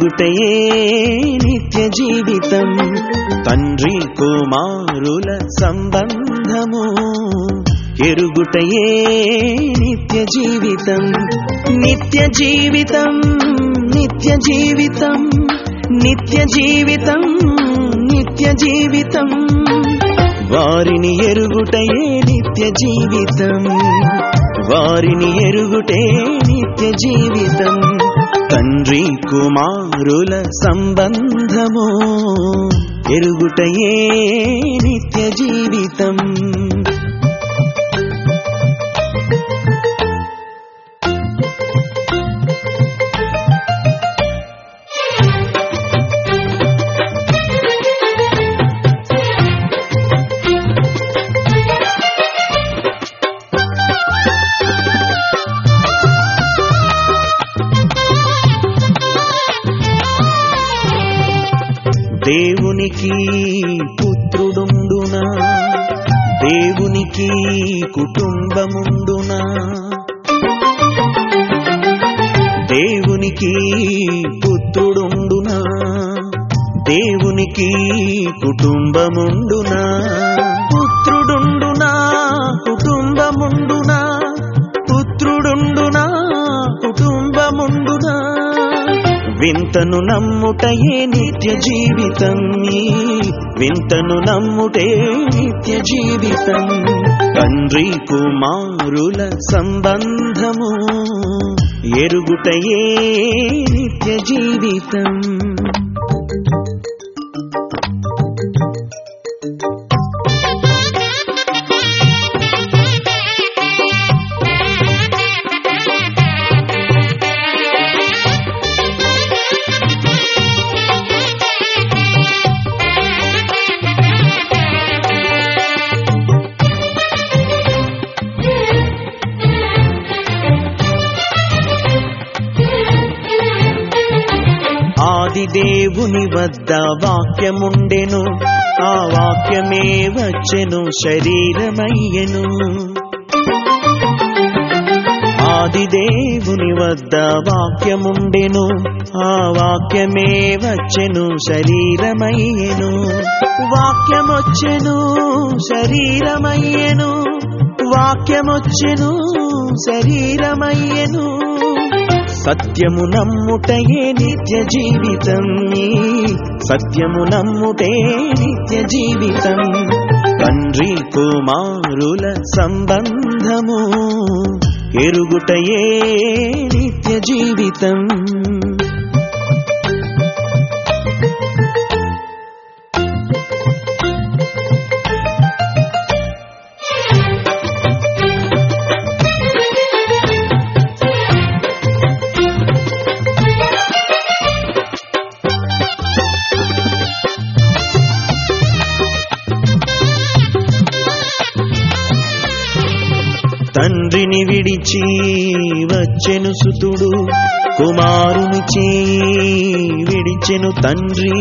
ఎరుగుటయే నిత్య జీవితం తండ్రి కుమారుల సంబంధము ఎరుగుటయే నిత్య జీవితం నిత్య జీవితం నిత్య జీవితం నిత్య జీవితం నిత్య జీవితం వారిని ఎరుగుటయే నిత్య జీవితం వారిని ఎరుగుటే నిత్య జీవితం తండ్రి కుమారుల సంబంధము ఎరుగుటయే నిత్య జీవితం దేవునికి పుత్రుడుండునా దేవునికి కుటుంబముండునా దేవునికి పుత్రుడుండునా దేవునికి కుటుంబముండునా పుత్రుడుండునా కుటుంబముండునా పుత్రుడుండునా కుటుంబముండునా వింతను నమ్ముటయే నిత్య జీవితం ఈ వింతను నమ్ముటే నిత్య జీవితం తండ్రి కుమారుల సంబంధము ఎరుగుటయే నిత్య జీవితం ఆది దేవుని వద్ద వాక్యముండెను ఆ వాక్యమే వచ్చెను శరీరమయ్యెను ఆది దేవుని వద్ద వాక్యముండెను ఆ వాక్యమే వచ్చెను శరీరమయ్యెను వాక్యమొచ్చెను శరీరమయ్యెను వాక్యమొచ్చెను శరీరమయ్యెను సత్యము నమ్ముటయే నిత్య జీవితం ఈ సత్యము నమ్ముటే నిత్య జీవితం తండ్రి కుమారుల సంబంధము ఎరుగుటయే నిత్య జీవితం తండ్రిని విడిచి వచ్చెను సుతుడు కుమారుని చేయి విడిచెను తండ్రి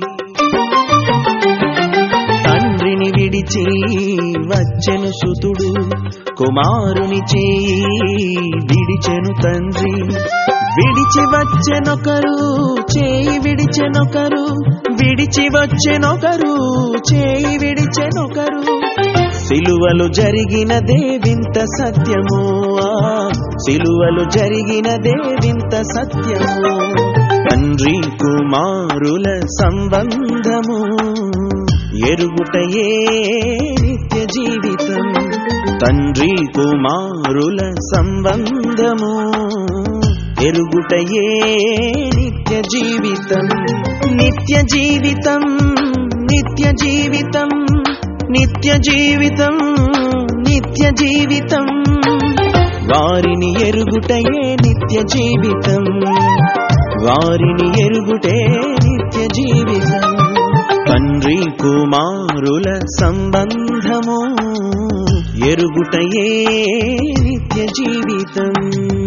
తండ్రిని విడిచి వచ్చెను సుతుడు కుమారుని చేయి విడిచెను తండ్రి విడిచి వచ్చెనొకరు చేయి విడిచెనొకరు విడిచి వచ్చెనొకరు చేయి విడిచెనొకరు సిలువలు జరిగినదే వింత సత్యము ఆ సిలువలు జరిగినదే వింత సత్యము తండ్రి కుమారుల సంబంధము ఎరుగుటయే నిత్య జీవితం తండ్రి కుమారుల సంబంధము ఎరుగుటయే నిత్య జీవితం నిత్య జీవితం నిత్య జీవితం నిత్య జీవితం నిత్య జీవితం వారిని ఎరుగుటయే నిత్య జీవితం వారిని ఎరుగుటే నిత్య జీవితం తండ్రి కుమారుల సంబంధము ఎరుగుటయే నిత్య జీవితం